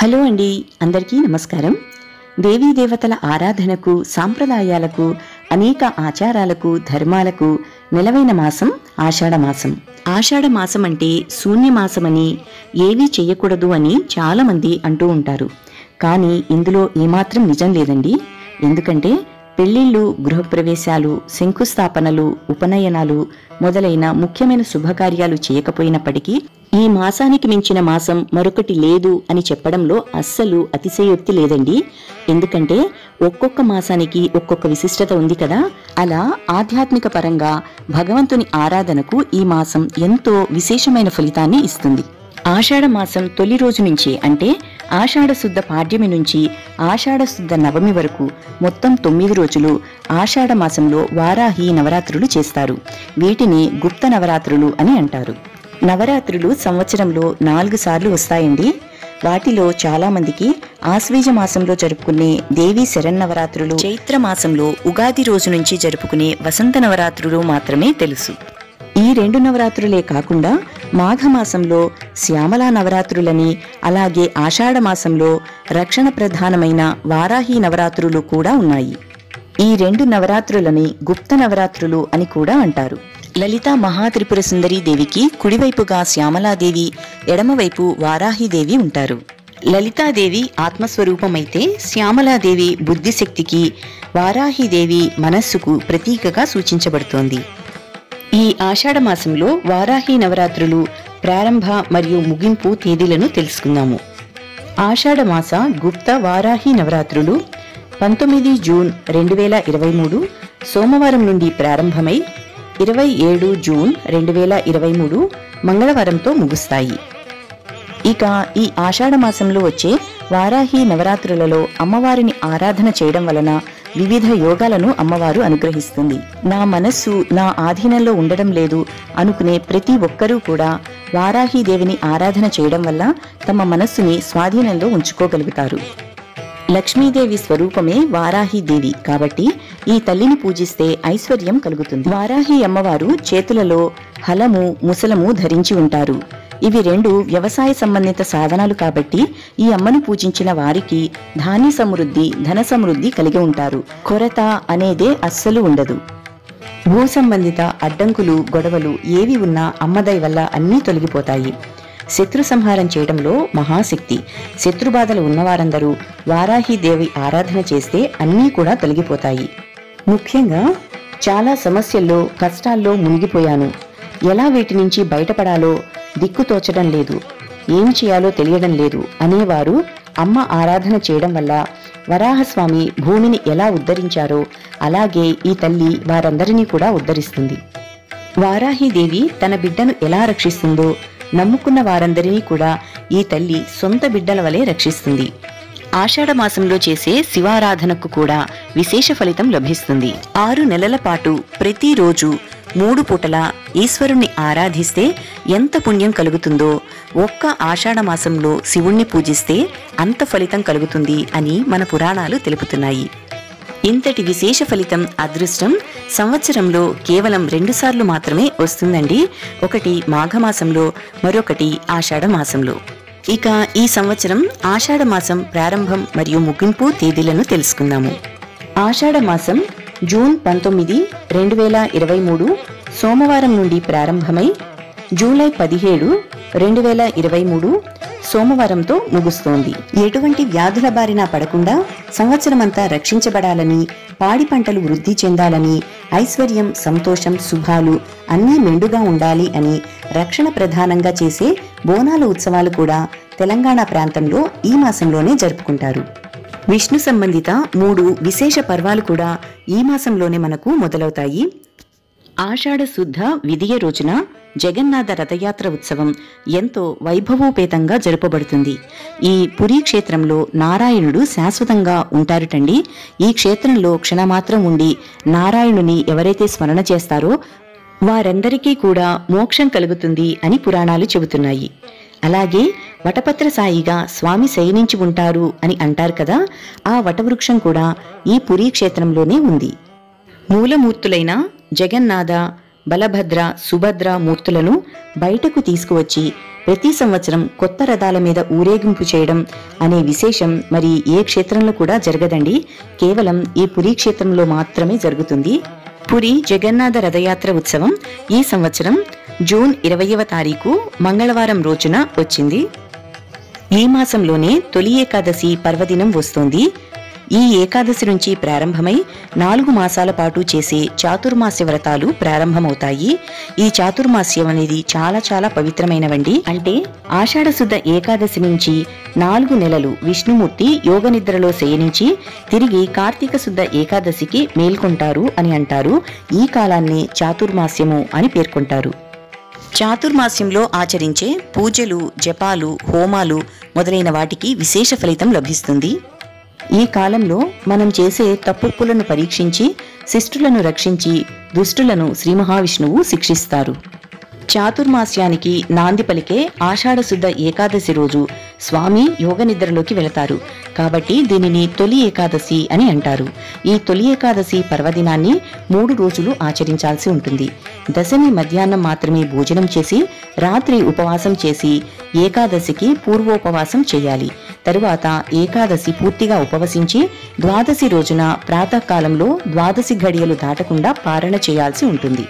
hello అండి అందరికీ నమస్కారం దేవీ దేవతల ఆరాధనకు సాంప్రదాయాలకు అనేక ఆచారాలకు ధర్మాలకు నెలవైన మాసం ఆషాఢ మాసం ఆషాఢ మాసం అంటే శూన్యమాసమని ఏవీ చెయ్యకూడదు అని చాలామంది అంటూ ఉంటారు కానీ ఇందులో ఏమాత్రం నిజం లేదండి ఎందుకంటే పెళ్లిళ్ళు గృహప్రవేశాలు శంకుస్థాపనలు ఉపనయనాలు మొదలైన ముఖ్యమైన శుభకార్యాలు చేయకపోయినప్పటికీ ఈ మాసానికి మించిన మాసం మరొకటి లేదు అని చెప్పడంలో అస్సలు అతిశయోక్తి లేదండి ఎందుకంటే ఒక్కొక్క మాసానికి ఒక్కొక్క విశిష్టత ఉంది కదా అలా ఆధ్యాత్మిక పరంగా భగవంతుని ఆరాధనకు ఈ మాసం ఎంతో విశేషమైన ఫలితాన్ని ఇస్తుంది ఆషాఢ మాసం తొలి రోజు నుంచి అంటే ఆషాఢ శుద్ధ పాడ్యమి నుంచి ఆషాఢ శుద్ధ నవమి వరకు మొత్తం తొమ్మిది రోజులు ఆషాఢ మాసంలో వారాహి నవరాత్రులు చేస్తారు వీటిని గుప్త నవరాత్రులు అని అంటారు నవరాత్రులు సంవత్సరంలో నాలుగు సార్లు వస్తాయండి వాటిలో చాలా మందికి ఆశ్వీజ మాసంలో జరుపుకునే దేవి శరన్నవరాత్రులు చైత్ర మాసంలో ఉగాది రోజు నుంచి జరుపుకునే వసంత నవరాత్రులు మాత్రమే తెలుసు ఈ రెండు నవరాత్రులే కాకుండా మాఘమాసంలో శ్యామలా నవరాత్రులని అలాగే ఆషాఢ మాసంలో రక్షణ ప్రధానమైన వారాహి నవరాత్రులు కూడా ఉన్నాయి ఈ రెండు నవరాత్రులని గుప్త నవరాత్రులు అని కూడా అంటారు లలిత మహాత్రిపుర సుందరీ దేవికి కుడివైపుగా శ్యామలాదేవి ఎడమవైపు వారాహిదేవి ఉంటారు లలితాదేవి ఆత్మస్వరూపమైతే శ్యామలాదేవి బుద్ధిశక్తికి వారాహిదేవి మనస్సుకు ప్రతీకగా సూచించబడుతోంది ఈ ఆషాఢ మాసంలో వారాహి నవరాత్రులు ప్రారంభ మరియు ముగింపు తేదీలను తెలుసుకుందాము ఆషాఢ మాస గుప్త వారాహి నవరాత్రులు పంతొమ్మిది జూన్ రెండు వేల ఇరవై మూడు సోమవారం నుండి ప్రారంభమై ఇరవై ఏడు జూన్ రెండు వేల ఇరవై మూడు మంగళవారంతో ముగుస్తాయి ఇక ఈ ఆషాఢ మాసంలో వచ్చే వారాహి నవరాత్రులలో అమ్మవారిని ఆరాధన చేయడం వలన వివిధ యోగాలను అమ్మవారు అనుగ్రహిస్తుంది నా మనస్సు నా ఆధీనంలో ఉండడం లేదు అనుకునే ప్రతి ఒక్కరూ కూడా వారాహి దేవిని ఆరాధన చేయడం వల్ల తమ మనస్సుని స్వాధీనంలో ఉంచుకోగలుగుతారు లక్ష్మీదేవి స్వరూపమే వారాహి దేవి కాబట్టి ఈ తల్లిని పూజిస్తే ఐశ్వర్యం కలుగుతుంది వారాహి అమ్మవారు చేతులలో హలము ముసలము ధరించి ఉంటారు ఇవి రెండు వ్యవసాయ సంబంధిత సాధనాలు కాబట్టి ఈ అమ్మను పూజించిన వారికి ధాన్య సమృద్ధి ధన సమృద్ధి కలిగి ఉంటారు కొరత అనేదే అస్సలు ఉండదు భూ సంబంధిత అడ్డంకులు గొడవలు ఏవి ఉన్నా అమ్మదై వల్ల అన్నీ తొలగిపోతాయి శత్రు సంహారం చేయడంలో మహాశక్తి శత్రుబాధలు ఉన్నవారందరూ వారాహి దేవి ఆరాధన చేస్తే అన్నీ కూడా తొలగిపోతాయి ముఖ్యంగా చాలా సమస్యల్లో కష్టాల్లో మునిగిపోయాను ఎలా వీటి నుంచి బయటపడాలో దిక్కు తోచడం లేదు ఏం చేయాలో తెలియడం లేదు అనేవారు అమ్మ ఆరాధన చేయడం వల్ల వరాహస్వామి భూమిని ఎలా ఉద్ధరించారో అలాగే ఈ తల్లి వారందరినీ కూడా ఉద్ధరిస్తుంది వారాహిదేవి తన బిడ్డను ఎలా రక్షిస్తుందో నమ్ముకున్న వారందరినీ కూడా ఈ తల్లి సొంత బిడ్డల వలె రక్షిస్తుంది ఆషాఢ మాసంలో చేసే శివారాధనకు కూడా విశేష ఫలితం లభిస్తుంది ఆరు నెలల పాటు ప్రతిరోజు మూడు పూటల ఈశ్వరుణ్ణి ఆరాధిస్తే ఎంత పుణ్యం కలుగుతుందో ఒక్క ఆషాఢ మాసంలో శివుణ్ణి పూజిస్తే అంత ఫలితం కలుగుతుంది అని మన పురాణాలు తెలుపుతున్నాయి ఇంతటి విశేష ఫలితం అదృష్టం సంవత్సరంలో కేవలం రెండుసార్లు మాత్రమే వస్తుందండి ఒకటి మాఘమాసంలో మరొకటి ఆషాఢ మాసంలో ఇక ఈ సంవత్సరం ఆషాఢ మాసం ప్రారంభం మరియు ముగింపు తేదీలను తెలుసుకుందాము ఆషాఢ మాసం జూన్ పంతొమ్మిది రెండు వేల ఇరవై మూడు సోమవారం నుండి ప్రారంభమై జూలై పదిహేడు రెండు వేల ఇరవై మూడు సోమవారంతో ముగుస్తోంది ఎటువంటి వ్యాధుల బారిన పడకుండా సంవత్సరమంతా రక్షించబడాలని పాడి పంటలు వృద్ధి చెందాలని ఐశ్వర్యం సంతోషం శుభాలు అన్నీ మెండుగా ఉండాలి అని రక్షణ ప్రధానంగా చేసే బోనాల ఉత్సవాలు కూడా తెలంగాణ ప్రాంతంలో ఈ మాసంలోనే జరుపుకుంటారు విష్ణు సంబంధిత మూడు విశేష పర్వాలు కూడా ఈ మాసంలోనే మనకు మొదలవుతాయి ఆషాఢ శుద్ధ విధియ రోజున జగన్నాథ రథయాత్ర ఉత్సవం ఎంతో వైభవోపేతంగా జరుపబడుతుంది ఈ పురీ క్షేత్రంలో నారాయణుడు శాశ్వతంగా ఉంటారుటండి ఈ క్షేత్రంలో క్షణమాత్రం ఉండి నారాయణుని ఎవరైతే స్మరణ చేస్తారో వారందరికీ కూడా మోక్షం కలుగుతుంది అని పురాణాలు చెబుతున్నాయి అలాగే వటపత్ర సాయిగా స్వామి శయనించి ఉంటారు అని అంటారు కదా ఆ వటవృక్షం కూడా ఈ పురీ క్షేత్రంలోనే ఉంది మూలమూర్తులైన జగన్నాథ బలభద్ర సుభద్ర మూర్తులను బయటకు తీసుకువచ్చి ప్రతి సంవత్సరం కొత్త రథాల మీద ఊరేగింపు చేయడం అనే విశేషం మరి ఏ క్షేత్రంలో కూడా జరగదండి కేవలం ఈ పురీ క్షేత్రంలో మాత్రమే జరుగుతుంది పురి జగన్నాథ రథయాత్ర ఉత్సవం ఈ సంవత్సరం జూన్ ఇరవయవ తారీఖు మంగళవారం రోజున వచ్చింది ఈ మాసంలోనే తొలి ఏకాదశి పర్వదినం వస్తోంది ఈ ఏకాదశి నుంచి ప్రారంభమై నాలుగు మాసాల పాటు చేసే చాతుర్మాస్య వ్రతాలు ప్రారంభమవుతాయి ఈ చాతుర్మాస్యం అనేది చాలా చాలా పవిత్రమైనవండి అంటే ఆషాఢ శుద్ధ ఏకాదశి నుంచి నాలుగు నెలలు విష్ణుమూర్తి యోగ నిద్రలో శయనించి తిరిగి కార్తీక శుద్ధ ఏకాదశికి మేల్కొంటారు అని అంటారు ఈ కాలాన్ని చాతుర్మాస్యము అని పేర్కొంటారు చాతుర్మాస్యంలో ఆచరించే పూజలు జపాలు హోమాలు మొదలైన వాటికి విశేష ఫలితం లభిస్తుంది ఈ కాలంలో మనం చేసే తప్పులను పరీక్షించి శిష్టులను రక్షించి దుష్టులను శ్రీ మహావిష్ణువు శిక్షిస్తారు చాతుర్మాస్యానికి నాంది పలికే ఆషాఢ శుద్ధ ఏకాదశి రోజు స్వామి యోగ నిద్రలోకి వెళతారు కాబట్టి దీనిని తొలి ఏకాదశి అని అంటారు ఈ తొలి ఏకాదశి పర్వదినాన్ని మూడు రోజులు ఆచరించాల్సి ఉంటుంది దశమి మధ్యాహ్నం మాత్రమే భోజనం చేసి రాత్రి ఉపవాసం చేసి ఏకాదశికి పూర్వోపవాసం చేయాలి తరువాత ఏకాదశి పూర్తిగా ఉపవసించి ద్వాదశి రోజున ప్రాతకాలంలో ద్వాదశి ఘడియలు దాటకుండా పారణ చేయాల్సి ఉంటుంది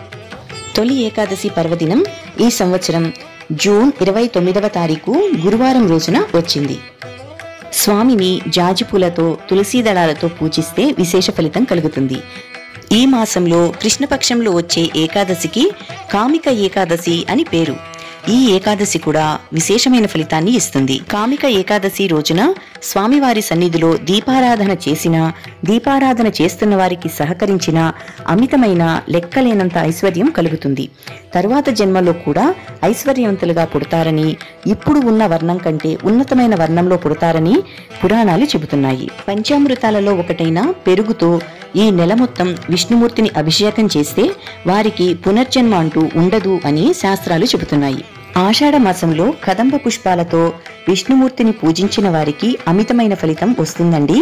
తొలి ఏకాదశి పర్వదినం ఈ సంవత్సరం జూన్ ఇరవై తొమ్మిదవ తారీఖు గురువారం రోజున వచ్చింది స్వామిని జాజిపూలతో తులసీ దళాలతో పూజిస్తే విశేష ఫలితం కలుగుతుంది ఈ మాసంలో కృష్ణపక్షంలో వచ్చే ఏకాదశికి కామిక ఏకాదశి అని పేరు ఈ ఏకాదశి కూడా విశేషమైన ఫలితాన్ని ఇస్తుంది కామిక ఏకాదశి రోజున స్వామివారి సన్నిధిలో దీపారాధన చేసిన దీపారాధన చేస్తున్న వారికి సహకరించిన అమితమైన లెక్కలేనంత ఐశ్వర్యం కలుగుతుంది తరువాత జన్మలో కూడా ఐశ్వర్యవంతులుగా పుడతారని ఇప్పుడు ఉన్న వర్ణం కంటే ఉన్నతమైన వర్ణంలో పుడతారని పురాణాలు చెబుతున్నాయి పంచామృతాలలో ఒకటైన పెరుగుతో ఈ నెల మొత్తం విష్ణుమూర్తిని అభిషేకం చేస్తే వారికి పునర్జన్మ అంటూ ఉండదు అని శాస్త్రాలు చెబుతున్నాయి ఆషాఢ మాసంలో కదంబ పుష్పాలతో విష్ణుమూర్తిని పూజించిన వారికి అమితమైన ఫలితం వస్తుందండి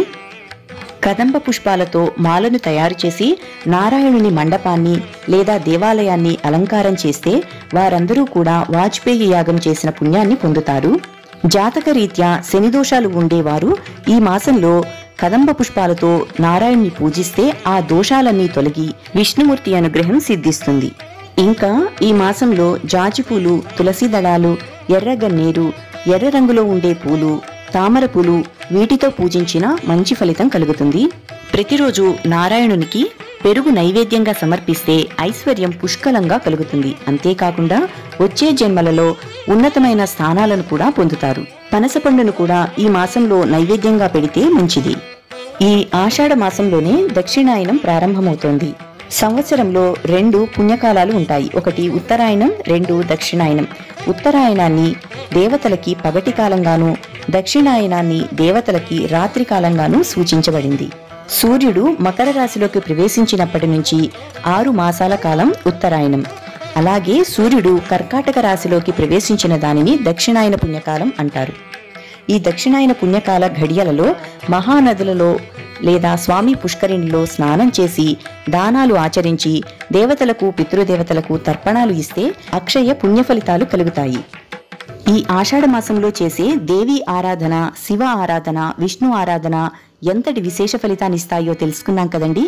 కదంబ పుష్పాలతో మాలను తయారు చేసి నారాయణుని మండపాన్ని లేదా దేవాలయాన్ని అలంకారం చేస్తే వారందరూ కూడా వాజ్పేయి యాగం చేసిన పుణ్యాన్ని పొందుతారు జాతక రీత్యా శని దోషాలు ఉండేవారు ఈ మాసంలో కదంబ పుష్పాలతో నారాయణ్ణి పూజిస్తే ఆ దోషాలన్నీ తొలగి విష్ణుమూర్తి అనుగ్రహం సిద్ధిస్తుంది ఇంకా ఈ మాసంలో జాజిపూలు తులసి దళాలు ఎర్రగన్నేరు ఎర్ర రంగులో ఉండే పూలు తామర పూలు వీటితో పూజించిన మంచి ఫలితం కలుగుతుంది ప్రతిరోజు నారాయణునికి పెరుగు నైవేద్యంగా సమర్పిస్తే ఐశ్వర్యం పుష్కలంగా కలుగుతుంది అంతేకాకుండా వచ్చే జన్మలలో ఉన్నతమైన స్థానాలను కూడా పొందుతారు పనస పండును కూడా ఈ మాసంలో నైవేద్యంగా పెడితే మంచిది ఈ ఆషాఢ మాసంలోనే దక్షిణాయనం ప్రారంభమవుతోంది సంవత్సరంలో రెండు పుణ్యకాలాలు ఉంటాయి ఒకటి ఉత్తరాయణం రెండు దక్షిణాయనం ఉత్తరాయణాన్ని దేవతలకి పగటి కాలంగాను దక్షిణాయనాన్ని దేవతలకి రాత్రి కాలంగాను సూచించబడింది సూర్యుడు మకర రాశిలోకి ప్రవేశించినప్పటి నుంచి ఆరు మాసాల కాలం ఉత్తరాయణం అలాగే సూర్యుడు కర్కాటక రాశిలోకి ప్రవేశించిన దానిని దక్షిణాయన పుణ్యకాలం అంటారు ఈ దక్షిణాయన పుణ్యకాల ఘడియలలో మహానదులలో లేదా స్వామి పుష్కరిణిలో స్నానం చేసి దానాలు ఆచరించి దేవతలకు పితృదేవతలకు తర్పణాలు ఇస్తే అక్షయ పుణ్య ఫలితాలు కలుగుతాయి ఈ ఆషాఢ మాసంలో చేసే దేవి ఆరాధన శివ ఆరాధన విష్ణు ఆరాధన ఎంతటి విశేష ఫలితాన్ని ఇస్తాయో తెలుసుకున్నాం కదండి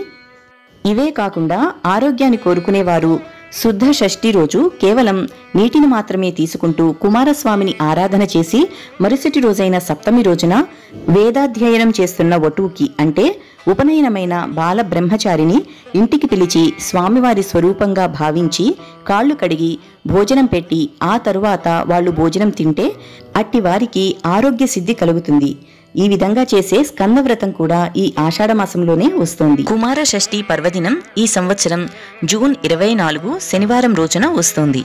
ఇవే కాకుండా ఆరోగ్యాన్ని కోరుకునేవారు శుద్ధ షష్ఠి రోజు కేవలం నీటిని మాత్రమే తీసుకుంటూ కుమారస్వామిని ఆరాధన చేసి మరుసటి రోజైన సప్తమి రోజున వేదాధ్యయనం చేస్తున్న వటువుకి అంటే ఉపనయనమైన బాల బ్రహ్మచారిని ఇంటికి పిలిచి స్వామివారి స్వరూపంగా భావించి కాళ్ళు కడిగి భోజనం పెట్టి ఆ తరువాత వాళ్ళు భోజనం తింటే అట్టి వారికి ఆరోగ్య సిద్ధి కలుగుతుంది ఈ విధంగా చేసే స్కందవ్రతం కూడా ఈ ఆషాఢ మాసంలోనే వస్తోంది కుమార షష్ఠి పర్వదినం ఈ సంవత్సరం జూన్ ఇరవై నాలుగు శనివారం రోజున వస్తోంది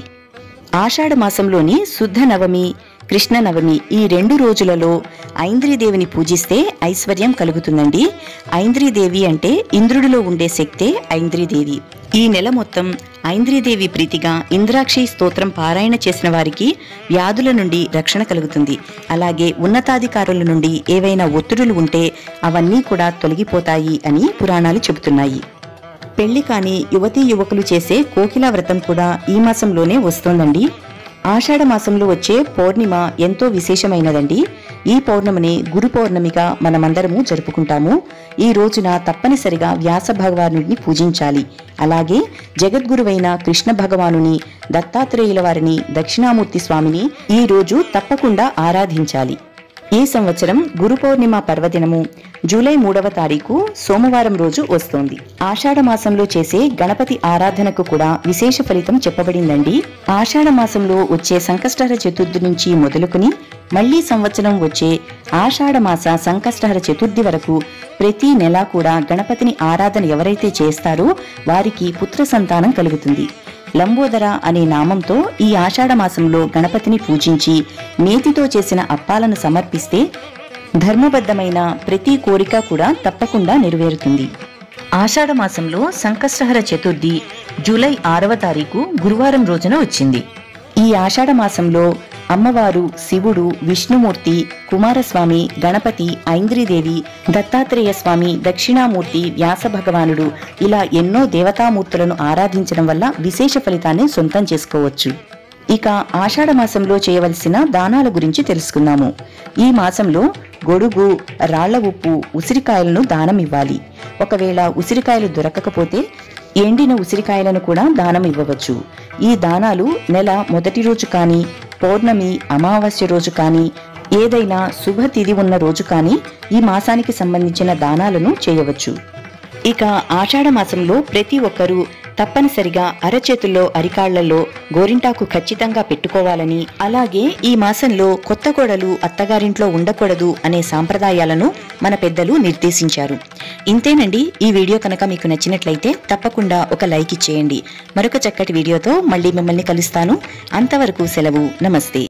ఆషాఢ మాసంలోని శుద్ధ నవమి కృష్ణ నవమి ఈ రెండు రోజులలో ఐంద్రీదేవిని పూజిస్తే ఐశ్వర్యం కలుగుతుందండి ఐంద్రీదేవి అంటే ఇంద్రుడిలో ఉండే శక్తే ఐంద్రీదేవి ఈ నెల మొత్తం ఐంద్రీదేవి ప్రీతిగా ఇంద్రాక్షి స్తోత్రం పారాయణ చేసిన వారికి వ్యాధుల నుండి రక్షణ కలుగుతుంది అలాగే ఉన్నతాధికారుల నుండి ఏవైనా ఒత్తిడులు ఉంటే అవన్నీ కూడా తొలగిపోతాయి అని పురాణాలు చెబుతున్నాయి పెళ్లి కాని యువతీ యువకులు చేసే కోకిలా వ్రతం కూడా ఈ మాసంలోనే వస్తోందండి ఆషాఢ మాసంలో వచ్చే పౌర్ణిమ ఎంతో విశేషమైనదండి ఈ పౌర్ణమిని గురు పౌర్ణమిగా మనమందరము జరుపుకుంటాము ఈ రోజున తప్పనిసరిగా వ్యాస భగవానుడిని పూజించాలి అలాగే జగద్గురువైన కృష్ణ భగవానుని దత్తాత్రేయుల వారిని దక్షిణామూర్తి స్వామిని ఈ రోజు తప్పకుండా ఆరాధించాలి ఈ సంవత్సరం గురు పౌర్ణిమ పర్వదినము జూలై మూడవ తారీఖు సోమవారం రోజు వస్తోంది ఆషాఢ మాసంలో చేసే గణపతి ఆరాధనకు కూడా విశేష ఫలితం చెప్పబడిందండి ఆషాఢ మాసంలో వచ్చే సంకష్టహర చతుర్థి నుంచి మొదలుకుని మళ్లీ సంవత్సరం వచ్చే ఆషాఢ మాస సంకష్టహర చతుర్థి వరకు ప్రతి నెల కూడా గణపతిని ఆరాధన ఎవరైతే చేస్తారో వారికి పుత్ర సంతానం కలుగుతుంది లంబోదర అనే నామంతో ఈ ఆషాఢ మాసంలో గణపతిని పూజించి నేతితో చేసిన అప్పాలను సమర్పిస్తే ధర్మబద్ధమైన ప్రతి కోరిక కూడా తప్పకుండా నెరవేరుతుంది ఆషాఢ మాసంలో సంకష్టహర చతుర్థి జూలై ఆరవ తారీఖు గురువారం రోజున వచ్చింది ఈ ఆషాఢ మాసంలో అమ్మవారు శివుడు విష్ణుమూర్తి కుమారస్వామి గణపతి ఐంద్రీదేవి దత్తాత్రేయ స్వామి దక్షిణామూర్తి వ్యాస భగవానుడు ఇలా ఎన్నో దేవతామూర్తులను ఆరాధించడం వల్ల విశేష ఫలితాన్ని సొంతం చేసుకోవచ్చు ఇక ఆషాఢ మాసంలో చేయవలసిన దానాల గురించి తెలుసుకుందాము ఈ మాసంలో గొడుగు రాళ్ల ఉప్పు ఉసిరికాయలను దానం ఇవ్వాలి ఒకవేళ ఉసిరికాయలు దొరకకపోతే ఎండిన ఉసిరికాయలను కూడా దానం ఇవ్వవచ్చు ఈ దానాలు నెల మొదటి రోజు కానీ పౌర్ణమి అమావాస్య రోజు కానీ ఏదైనా శుభ తిథి ఉన్న రోజు కానీ ఈ మాసానికి సంబంధించిన దానాలను చేయవచ్చు ఇక ఆషాఢ మాసంలో ప్రతి ఒక్కరూ తప్పనిసరిగా అరచేతుల్లో అరికాళ్లలో గోరింటాకు ఖచ్చితంగా పెట్టుకోవాలని అలాగే ఈ మాసంలో కొత్త కోడలు అత్తగారింట్లో ఉండకూడదు అనే సాంప్రదాయాలను మన పెద్దలు నిర్దేశించారు ఇంతేనండి ఈ వీడియో కనుక మీకు నచ్చినట్లయితే తప్పకుండా ఒక లైక్ ఇచ్చేయండి మరొక చక్కటి వీడియోతో మళ్ళీ మిమ్మల్ని కలుస్తాను అంతవరకు సెలవు నమస్తే